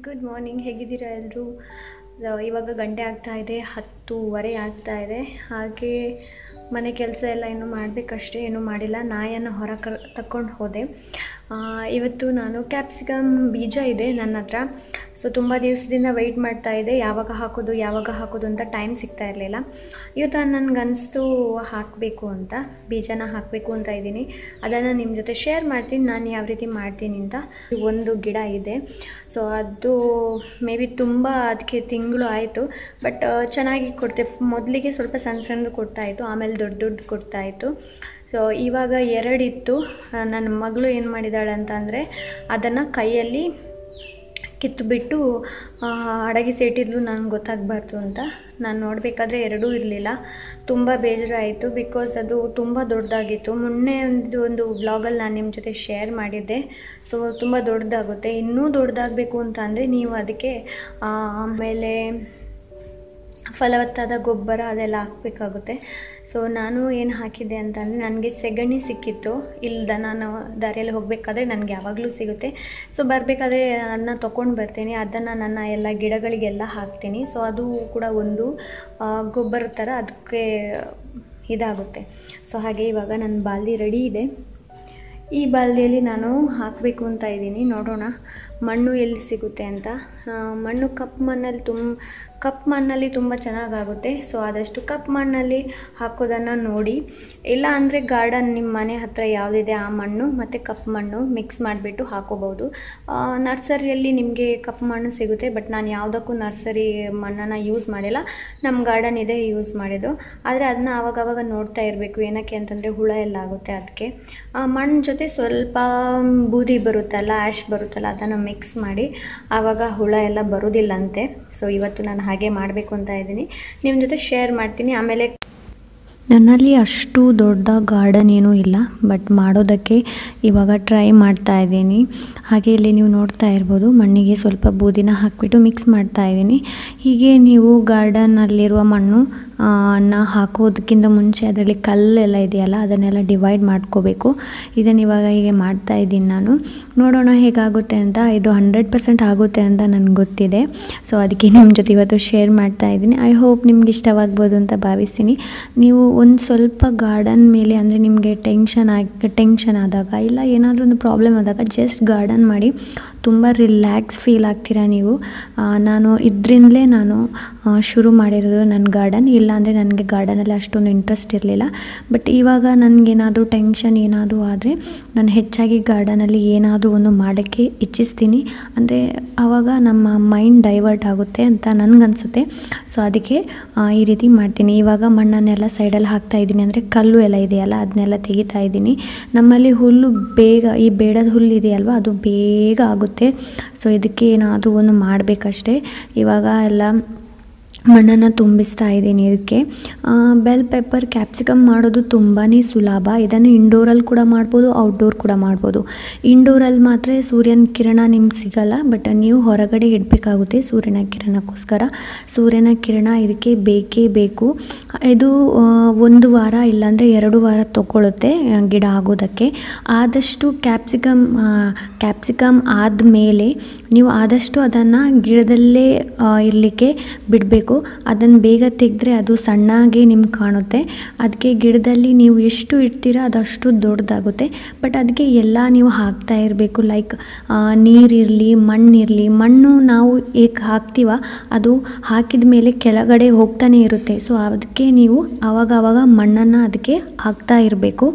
good morning ಹೇಗಿದ್ದೀರಾ ಎಲ್ಲರೂ ಇವಾಗ ಗಂಟೆ ಆಗ್ತಾ ಇದೆ ಹತ್ತೂವರೆ ಆಗ್ತಾ ಇದೆ ಹಾಗೆ ಮನೆ ಕೆಲಸ ಎಲ್ಲ ಇನ್ನೂ ಮಾಡಬೇಕಷ್ಟೇ ಏನೂ ಮಾಡಿಲ್ಲ ನಾಯನ್ನು ಹೊರ ಕರ್ ತಕ್ಕೊಂಡು ಹೋದೆ ಆ, ಇವತ್ತು ನಾನು ಕ್ಯಾಪ್ಸಿಕಮ್ ಬೀಜ ಇದೆ ನನ್ನ ಹತ್ರ ಸೊ ತುಂಬ ದಿವಸದಿಂದ ವೆಯ್ಟ್ ಮಾಡ್ತಾ ಇದ್ದೆ ಯಾವಾಗ ಹಾಕೋದು ಯಾವಾಗ ಹಾಕೋದು ಅಂತ ಟೈಮ್ ಸಿಗ್ತಾ ಇರಲಿಲ್ಲ ಇವತ್ತು ನನಗೆ ಅನಿಸ್ತು ಹಾಕಬೇಕು ಅಂತ ಬೀಜನ ಹಾಕಬೇಕು ಅಂತ ಇದ್ದೀನಿ ಅದನ್ನು ನಿಮ್ಮ ಜೊತೆ ಶೇರ್ ಮಾಡ್ತೀನಿ ನಾನು ಯಾವ ರೀತಿ ಮಾಡ್ತೀನಿ ಅಂತ ಒಂದು ಗಿಡ ಇದೆ ಸೊ ಅದು ಮೇ ಬಿ ತುಂಬ ಅದಕ್ಕೆ ತಿಂಗಳು ಆಯಿತು ಬಟ್ ಚೆನ್ನಾಗಿ ಕೊಡ್ತೆ ಮೊದಲಿಗೆ ಸ್ವಲ್ಪ ಸಣ್ಣ ಸಣ್ಣದು ಕೊಡ್ತಾಯಿತ್ತು ಆಮೇಲೆ ದೊಡ್ಡ ದೊಡ್ಡ ಕೊಡ್ತಾಯಿತ್ತು ಸೊ ಇವಾಗ ಎರಡಿತ್ತು ಆ, ನನ್ನ ಮಗಳು ಏನು ಮಾಡಿದಾಳೆ ಅಂತ ಅಂದರೆ ಅದನ್ನು ಕೈಯಲ್ಲಿ ಕಿತ್ತುಬಿಟ್ಟು ಅಡಗಿಸಿ ಇಟ್ಟಿದ್ಲು ನನಗೆ ಗೊತ್ತಾಗಬಾರ್ದು ಅಂತ ನಾನು ನೋಡಬೇಕಾದ್ರೆ ಎರಡೂ ಇರಲಿಲ್ಲ ತುಂಬ ಬೇಜಾರಾಯಿತು ಬಿಕಾಸ್ ಅದು ತುಂಬ ದೊಡ್ಡದಾಗಿತ್ತು ಮೊನ್ನೆ ಒಂದು ಒಂದು ವ್ಲಾಗಲ್ಲಿ ನಾನು ನಿಮ್ಮ ಜೊತೆ ಶೇರ್ ಮಾಡಿದ್ದೆ ಸೊ ತುಂಬ ದೊಡ್ಡದಾಗುತ್ತೆ ಇನ್ನೂ ದೊಡ್ಡದಾಗಬೇಕು ಅಂತ ಅಂದರೆ ನೀವು ಅದಕ್ಕೆ ಆ, ಆಮೇಲೆ ಫಲವತ್ತಾದ ಗೊಬ್ಬರ ಅದೆಲ್ಲ ಹಾಕಬೇಕಾಗುತ್ತೆ ಸೊ ನಾನು ಏನು ಹಾಕಿದ್ದೆ ಅಂತಂದರೆ ನನಗೆ ಸೆಗಣಿ ಸಿಕ್ಕಿತ್ತು ಇಲ್ದ ನಾನು ದಾರಿಯಲ್ಲಿ ಹೋಗಬೇಕಾದ್ರೆ ನನಗೆ ಯಾವಾಗಲೂ ಸಿಗುತ್ತೆ ಸೊ ಬರಬೇಕಾದ್ರೆ ಅದನ್ನ ತೊಗೊಂಡು ಬರ್ತೀನಿ ಅದನ್ನು ನನ್ನ ಎಲ್ಲ ಗಿಡಗಳಿಗೆಲ್ಲ ಹಾಕ್ತೀನಿ ಸೊ ಅದು ಕೂಡ ಒಂದು ಆ, ಗೊಬ್ಬರ ಥರ ಅದಕ್ಕೆ ಇದಾಗುತ್ತೆ ಸೊ ಹಾಗೆ ಇವಾಗ ನನ್ನ ಬಾಲ್ದಿ ರೆಡಿ ಇದೆ ಈ ಬಾಲ್ದಿಯಲ್ಲಿ ನಾನು ಹಾಕಬೇಕು ಅಂತ ಇದ್ದೀನಿ ನೋಡೋಣ ಮಣ್ಣು ಎಲ್ಲಿ ಸಿಗುತ್ತೆ ಅಂತ ಆ, ಮಣ್ಣು ಕಪ್ಪು ಮಣ್ಣಲ್ಲಿ ತುಂಬ ಕಪ್ಪು ಮಣ್ಣಲ್ಲಿ ತುಂಬ ಚೆನ್ನಾಗಾಗುತ್ತೆ ಸೊ ಆದಷ್ಟು ಕಪ್ಪು ಮಣ್ಣಲ್ಲಿ ಹಾಕೋದನ್ನು ನೋಡಿ ಇಲ್ಲ ಅಂದರೆ ಗಾರ್ಡನ್ ನಿಮ್ಮ ಮನೆ ಹತ್ತಿರ ಯಾವುದಿದೆ ಆ ಮಣ್ಣು ಮತ್ತು ಕಪ್ಪು ಮಣ್ಣು ಮಿಕ್ಸ್ ಮಾಡಿಬಿಟ್ಟು ಹಾಕೋಬೋದು ನರ್ಸರಿಯಲ್ಲಿ ನಿಮಗೆ ಕಪ್ಪು ಮಣ್ಣು ಸಿಗುತ್ತೆ ಬಟ್ ನಾನು ಯಾವುದಕ್ಕೂ ನರ್ಸರಿ ಮಣ್ಣನ್ನು ಯೂಸ್ ಮಾಡಿಲ್ಲ ನಮ್ಮ ಗಾರ್ಡನ್ ಇದೆ ಯೂಸ್ ಮಾಡಿದ್ದು ಆದರೆ ಅದನ್ನ ಆವಾಗವಾಗ ನೋಡ್ತಾ ಇರಬೇಕು ಏನಕ್ಕೆ ಅಂತಂದರೆ ಹುಳ ಎಲ್ಲ ಆಗುತ್ತೆ ಅದಕ್ಕೆ ಮಣ್ಣು ಜೊತೆ ಸ್ವಲ್ಪ ಬೂದಿ ಬರುತ್ತಲ್ಲ ಆ್ಯಶ್ ಬರುತ್ತಲ್ಲ ಅದನ್ನು ಮಿಕ್ಸ್ ಮಾಡಿ ಆವಾಗ ಹುಳ ಎಲ್ಲ ಬರೋದಿಲ್ಲಂತೆ ಸೊ ಇವತ್ತು ನಾನು ಹಾಗೆ ಮಾಡಬೇಕು ಅಂತ ಇದ್ದೀನಿ ನಿಮ್ಮ ಜೊತೆ ಶೇರ್ ಮಾಡ್ತೀನಿ ಆಮೇಲೆ ನನ್ನಲ್ಲಿ ಅಷ್ಟು ದೊಡ್ಡ ಗಾರ್ಡನ್ ಏನೂ ಇಲ್ಲ ಬಟ್ ಮಾಡೋದಕ್ಕೆ ಇವಾಗ ಟ್ರೈ ಮಾಡ್ತಾ ಇದ್ದೀನಿ ಹಾಗೆ ಇಲ್ಲಿ ನೀವು ನೋಡ್ತಾ ಇರ್ಬೋದು ಮಣ್ಣಿಗೆ ಸ್ವಲ್ಪ ಬೂದಿನ ಹಾಕಿಬಿಟ್ಟು ಮಿಕ್ಸ್ ಮಾಡ್ತಾ ಇದ್ದೀನಿ ಹೀಗೆ ನೀವು ಗಾರ್ಡನ್ನಲ್ಲಿರುವ ಮಣ್ಣು ಆ, ಅನ್ನ ಹಾಕೋದಕ್ಕಿಂತ ಮುಂಚೆ ಅದರಲ್ಲಿ ಕಲ್ಲೆಲ್ಲ ಇದೆಯಲ್ಲ ಅದನ್ನೆಲ್ಲ ಡಿವೈಡ್ ಮಾಡ್ಕೋಬೇಕು ಇದನ್ನು ಇವಾಗ ಹೀಗೆ ಮಾಡ್ತಾ ಇದ್ದೀನಿ ನಾನು ನೋಡೋಣ ಹೇಗಾಗುತ್ತೆ ಅಂತ ಇದು ಹಂಡ್ರೆಡ್ ಪರ್ಸೆಂಟ್ ಆಗುತ್ತೆ ಅಂತ ನನಗೆ ಗೊತ್ತಿದೆ ಸೊ ಅದಕ್ಕೆ ನಿಮ್ಮ ಜೊತೆ ಇವತ್ತು ಶೇರ್ ಮಾಡ್ತಾ ಇದ್ದೀನಿ ಐ ಹೋಪ್ ನಿಮ್ಗೆ ಇಷ್ಟವಾಗ್ಬೋದು ಅಂತ ಭಾವಿಸ್ತೀನಿ ನೀವು ಒಂದು ಸ್ವಲ್ಪ ಗಾರ್ಡನ್ ಮೇಲೆ ಅಂದರೆ ನಿಮಗೆ ಟೆನ್ಷನ್ ಆಗಿ ಟೆನ್ಷನ್ ಆದಾಗ ಇಲ್ಲ ಏನಾದರೂ ಒಂದು ಪ್ರಾಬ್ಲಮ್ ಆದಾಗ ಜಸ್ಟ್ ಗಾರ್ಡನ್ ಮಾಡಿ ತುಂಬ ರಿಲ್ಯಾಕ್ಸ್ ಫೀಲ್ ಆಗ್ತೀರಾ ನೀವು ಆ, ನಾನು ಇದರಿಂದಲೇ ನಾನು ಆ, ಶುರು ಮಾಡಿರೋದು ನನ್ನ ಗಾರ್ಡನ್ ಇಲ್ಲಾಂದರೆ ನನಗೆ ಗಾರ್ಡನಲ್ಲಿ ಅಷ್ಟೊಂದು ಇಂಟ್ರೆಸ್ಟ್ ಇರಲಿಲ್ಲ ಬಟ್ ಇವಾಗ ನನಗೇನಾದರೂ ಟೆನ್ಷನ್ ಏನಾದರೂ ಆದರೆ ನಾನು ಹೆಚ್ಚಾಗಿ ಗಾರ್ಡನಲ್ಲಿ ಏನಾದರೂ ಒಂದು ಮಾಡೋಕ್ಕೆ ಇಚ್ಛಿಸ್ತೀನಿ ಅಂದರೆ ಆವಾಗ ನಮ್ಮ ಮೈಂಡ್ ಡೈವರ್ಟ್ ಆಗುತ್ತೆ ಅಂತ ನನಗನ್ಸುತ್ತೆ ಸೊ ಅದಕ್ಕೆ ಆ, ಈ ರೀತಿ ಮಾಡ್ತೀನಿ ಇವಾಗ ಮಣ್ಣನ್ನೆಲ್ಲ ಸೈಡಲ್ಲಿ ಹಾಕ್ತಾ ಇದ್ದೀನಿ ಅಂದರೆ ಕಲ್ಲು ಎಲ್ಲ ಇದೆಯಲ್ಲ ಅದನ್ನೆಲ್ಲ ತೆಗಿತಾ ಇದ್ದೀನಿ ನಮ್ಮಲ್ಲಿ ಹುಲ್ಲು ಬೇಗ ಈ ಬೇಡದ ಹುಲ್ಲು ಇದೆಯಲ್ವ ಅದು ಬೇಗ ಆಗುತ್ತೆ ಸೊ ಇದಕ್ಕೆ ಏನಾದರೂ ಒಂದು ಮಾಡಬೇಕಷ್ಟೇ ಇವಾಗ ಎಲ್ಲ ಮಣ್ಣನ್ನು ತುಂಬಿಸ್ತಾ ಇದ್ದೀನಿ ಇದಕ್ಕೆ ಬೆಲ್ ಪೆಪ್ಪರ್ ಕ್ಯಾಪ್ಸಿಕಮ್ ಮಾಡೋದು ತುಂಬಾ ಸುಲಭ ಇದನ್ನು ಇಂಡೋರಲ್ಲಿ ಕೂಡ ಮಾಡ್ಬೋದು ಔಟ್ಡೋರ್ ಕೂಡ ಮಾಡ್ಬೋದು ಇಂಡೋರಲ್ಲಿ ಮಾತ್ರ ಸೂರ್ಯನ ಕಿರಣ ನಿಮ್ಗೆ ಸಿಗಲ್ಲ ಬಟ್ ನೀವು ಹೊರಗಡೆ ಇಡಬೇಕಾಗುತ್ತೆ ಸೂರ್ಯನ ಕಿರಣಕ್ಕೋಸ್ಕರ ಸೂರ್ಯನ ಕಿರಣ ಇದಕ್ಕೆ ಬೇಕೇ ಬೇಕು ಇದು ಆ, ಒಂದು ವಾರ ಇಲ್ಲಾಂದರೆ ಎರಡು ವಾರ ತಗೊಳ್ಳುತ್ತೆ ಆ, ಗಿಡ ಆಗೋದಕ್ಕೆ ಆದಷ್ಟು ಕ್ಯಾಪ್ಸಿಕಮ್ ಕ್ಯಾಪ್ಸಿಕಮ್ ಆದಮೇಲೆ ನೀವು ಆದಷ್ಟು ಅದನ್ನು ಗಿಡದಲ್ಲೇ ಇರಲಿಕ್ಕೆ ಬಿಡಬೇಕು ಅದನ್ನು ಬೇಗ ತೆಗೆದ್ರೆ ಅದು ಸಣ್ಣಗೆ ನಿಮ್ಗೆ ಕಾಣುತ್ತೆ ಅದಕ್ಕೆ ಗಿಡದಲ್ಲಿ ನೀವು ಎಷ್ಟು ಇಡ್ತೀರ ಅದಷ್ಟು ದೊಡ್ಡದಾಗುತ್ತೆ ಬಟ್ ಅದಕ್ಕೆ ಎಲ್ಲ ನೀವು ಹಾಕ್ತಾ ಇರಬೇಕು ಲೈಕ್ ನೀರಿರಲಿ ಮಣ್ಣಿರಲಿ ಮಣ್ಣು ನಾವು ಏಕೆ ಹಾಕ್ತೀವ ಅದು ಹಾಕಿದ ಮೇಲೆ ಕೆಳಗಡೆ ಹೋಗ್ತಾನೆ ಇರುತ್ತೆ ಸೊ ಅದಕ್ಕೆ ನೀವು ಆವಾಗ ಆವಾಗ ಮಣ್ಣನ್ನು ಅದಕ್ಕೆ ಹಾಕ್ತಾ ಇರಬೇಕು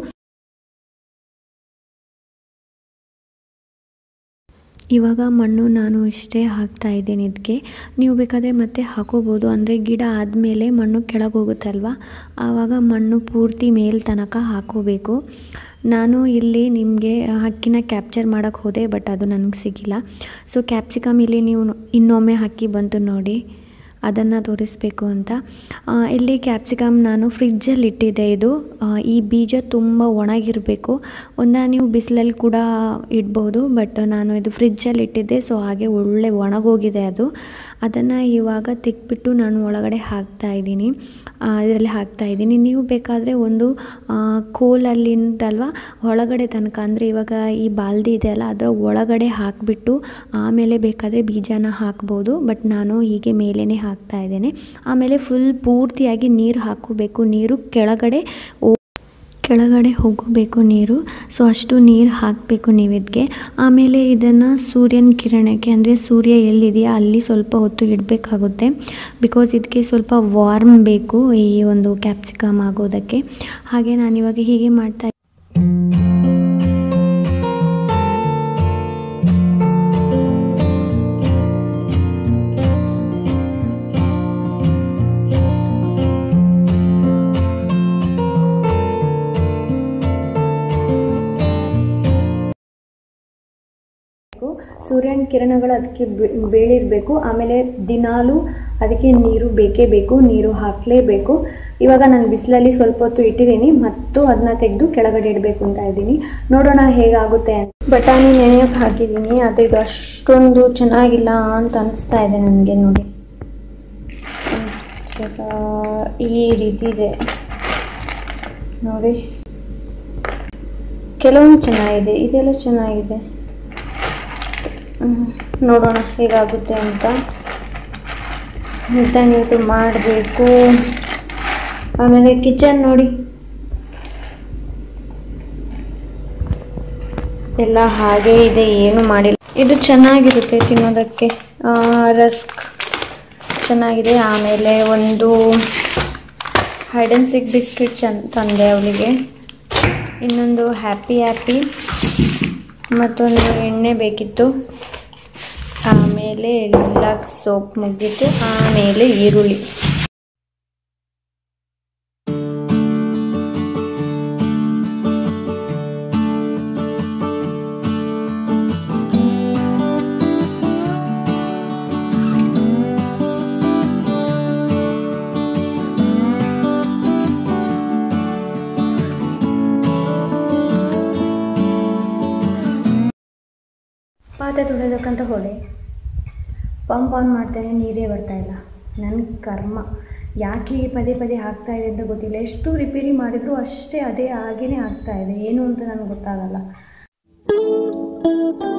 ಇವಾಗ ಮಣ್ಣು ನಾನು ಇಷ್ಟೇ ಹಾಕ್ತಾ ಇದ್ದೀನಿ ಇದಕ್ಕೆ ನೀವು ಬೇಕಾದರೆ ಮತ್ತೆ ಹಾಕೋಬೋದು ಅಂದರೆ ಗಿಡ ಆದಮೇಲೆ ಮಣ್ಣು ಕೆಳಗೆ ಹೋಗುತ್ತಲ್ವ ಆವಾಗ ಮಣ್ಣು ಪೂರ್ತಿ ಮೇಲ್ ತನಕ ಹಾಕೋಬೇಕು ನಾನು ಇಲ್ಲಿ ನಿಮಗೆ ಹಕ್ಕಿನ ಕ್ಯಾಪ್ಚರ್ ಮಾಡೋಕ್ಕೆ ಹೋದೆ ಬಟ್ ಅದು ನನಗೆ ಸಿಗಿಲ್ಲ ಸೊ ಕ್ಯಾಪ್ಸಿಕಮ್ ಇಲ್ಲಿ ನೀವು ಇನ್ನೊಮ್ಮೆ ಹಾಕಿ ಬಂತು ನೋಡಿ ಅದನ್ನು ತೋರಿಸ್ಬೇಕು ಅಂತ ಆ, ಇಲ್ಲಿ ಕ್ಯಾಪ್ಸಿಕಮ್ ನಾನು ಫ್ರಿಜ್ಜಲ್ಲಿ ಇಟ್ಟಿದ್ದೆ ಇದು ಆ, ಈ ಬೀಜ ತುಂಬ ಒಣಗಿರಬೇಕು ಒಂದ ನೀವು ಬಿಸಿಲಲ್ಲಿ ಕೂಡ ಇಡ್ಬೋದು ಬಟ್ ನಾನು ಇದು ಫ್ರಿಜ್ಜಲ್ಲಿ ಇಟ್ಟಿದ್ದೆ ಸೊ ಹಾಗೆ ಒಳ್ಳೆ ಒಣಗೋಗಿದೆ ಅದು ಅದನ್ನು ಇವಾಗ ತೆಗ್ಬಿಟ್ಟು ನಾನು ಒಳಗಡೆ ಹಾಕ್ತಾ ಇದ್ದೀನಿ ಇದರಲ್ಲಿ ಹಾಕ್ತಾ ಇದ್ದೀನಿ ನೀವು ಬೇಕಾದರೆ ಒಂದು ಆ, ಕೋಲಲ್ಲಿಂದಲ್ವ ಒಳಗಡೆ ತನಕ ಅಂದರೆ ಇವಾಗ ಈ ಬಾಲ್ದಿ ಇದೆಯಲ್ಲ ಅದರ ಒಳಗಡೆ ಹಾಕಿಬಿಟ್ಟು ಆಮೇಲೆ ಬೇಕಾದರೆ ಬೀಜನ ಹಾಕ್ಬೋದು ಬಟ್ ನಾನು ಹೀಗೆ ಮೇಲೇ ಹಾಕ್ತಾ ಇದ್ದೇನೆ ಆಮೇಲೆ ಫುಲ್ ಪೂರ್ತಿಯಾಗಿ ನೀರು ಹಾಕೋಬೇಕು ನೀರು ಕೆಳಗಡೆ ಓ ಕೆಳಗಡೆ ಹೋಗಬೇಕು ನೀರು ಸೊ ಅಷ್ಟು ನೀರು ಹಾಕಬೇಕು ನೀವು ಇದಕ್ಕೆ ಆಮೇಲೆ ಇದನ್ನು ಸೂರ್ಯನ ಕಿರಣಕ್ಕೆ ಅಂದರೆ ಸೂರ್ಯ ಎಲ್ಲಿದೆಯಾ ಅಲ್ಲಿ ಸ್ವಲ್ಪ ಹೊತ್ತು ಇಡಬೇಕಾಗುತ್ತೆ ಬಿಕಾಸ್ ಇದಕ್ಕೆ ಸ್ವಲ್ಪ ವಾರ್ಮ್ ಬೇಕು ಈ ಒಂದು ಕ್ಯಾಪ್ಸಿಕಮ್ ಆಗೋದಕ್ಕೆ ಹಾಗೆ ನಾನಿವಾಗ ಹೀಗೆ ಮಾಡ್ತಾ ಸೂರ್ಯನ ಕಿರಣಗಳು ಅದಕ್ಕೆ ಬೀ- ಬೀಳಿರಬೇಕು ಆಮೇಲೆ ದಿನಾಲೂ ಅದಕ್ಕೆ ನೀರು ಬೇಕೇ ಬೇಕು ನೀರು ಹಾಕಲೇಬೇಕು ಇವಾಗ ನಾನು ಬಿಸಿಲಲ್ಲಿ ಸ್ವಲ್ಪ ಹೊತ್ತು ಇಟ್ಟಿದ್ದೀನಿ ಮತ್ತು ಅದನ್ನ ತೆಗೆದು ಕೆಳಗಡೆ ಇಡಬೇಕು ಅಂತ ಇದ್ದೀನಿ ನೋಡೋಣ ಹೇಗಾಗುತ್ತೆ ಅಂತ ಬಟಾಣಿ ನೆನೆಯೋಕೆ ಹಾಕಿದ್ದೀನಿ ಆದರೆ ಇದು ಅಷ್ಟೊಂದು ಚೆನ್ನಾಗಿಲ್ಲ ಅಂತ ಅನಿಸ್ತಾ ಇದೆ ನನಗೆ ನೋಡಿ ಒಂಥರ ಈ ರೀತಿ ಇದೆ ನೋಡಿ ಕೆಲವೊಂದು ಚೆನ್ನಾಗಿದೆ ಇದೆಲ್ಲ ಚೆನ್ನಾಗಿದೆ ಹ್ಮ್, ನೋಡೋಣ ಹೇಗಾಗುತ್ತೆ ಅಂತ ನಿಧಾನಿತು ಮಾಡಬೇಕು ಆಮೇಲೆ ಕಿಚನ್ ನೋಡಿ ಎಲ್ಲ ಹಾಗೆ ಇದೆ ಏನು ಮಾಡಿಲ್ಲ ಇದು ಚೆನ್ನಾಗಿರುತ್ತೆ ತಿನ್ನೋದಕ್ಕೆ ರಸ್ಕ್ ಚೆನ್ನಾಗಿದೆ ಆಮೇಲೆ ಒಂದು ಹೈಡ್ ಆ್ಯಂಡ್ ಸಿಕ್ ಬಿಸ್ಕೆಟ್ ಚಂದ ತಂದೆ ಅವಳಿಗೆ ಇನ್ನೊಂದು ಹ್ಯಾಪಿ ಹ್ಯಾಪಿ ಮತ್ತೊಂದು ಎಣ್ಣೆ ಬೇಕಿತ್ತು ಆಮೇಲೆ ಲಕ್ಸ್ ಸೋಪ್ ಮುಗಿದಿತ್ತು ಆಮೇಲೆ ಈರುಳ್ಳಿ ಪಾತ್ರೆ ತೊಳೆಯೋದಕ್ಕಂತ ಹೋದೆ ಪಂಪ್ ಆನ್ ಮಾಡ್ತೇನೆ ನೀರೇ ಬರ್ತಾ ಇಲ್ಲ ನನ್ನ ಕರ್ಮ ಯಾಕೆ ಈ ಪದೇ ಪದೇ ಆಗ್ತಾ ಇದೆ ಅಂತ ಗೊತ್ತಿಲ್ಲ ಎಷ್ಟು ರಿಪೇರಿ ಮಾಡಿದರೂ ಅಷ್ಟೇ ಅದೇ ಹಾಗೇ ಆಗ್ತಾ ಇದೆ ಏನು ಅಂತ ನನಗೆ ಗೊತ್ತಾಗಲ್ಲ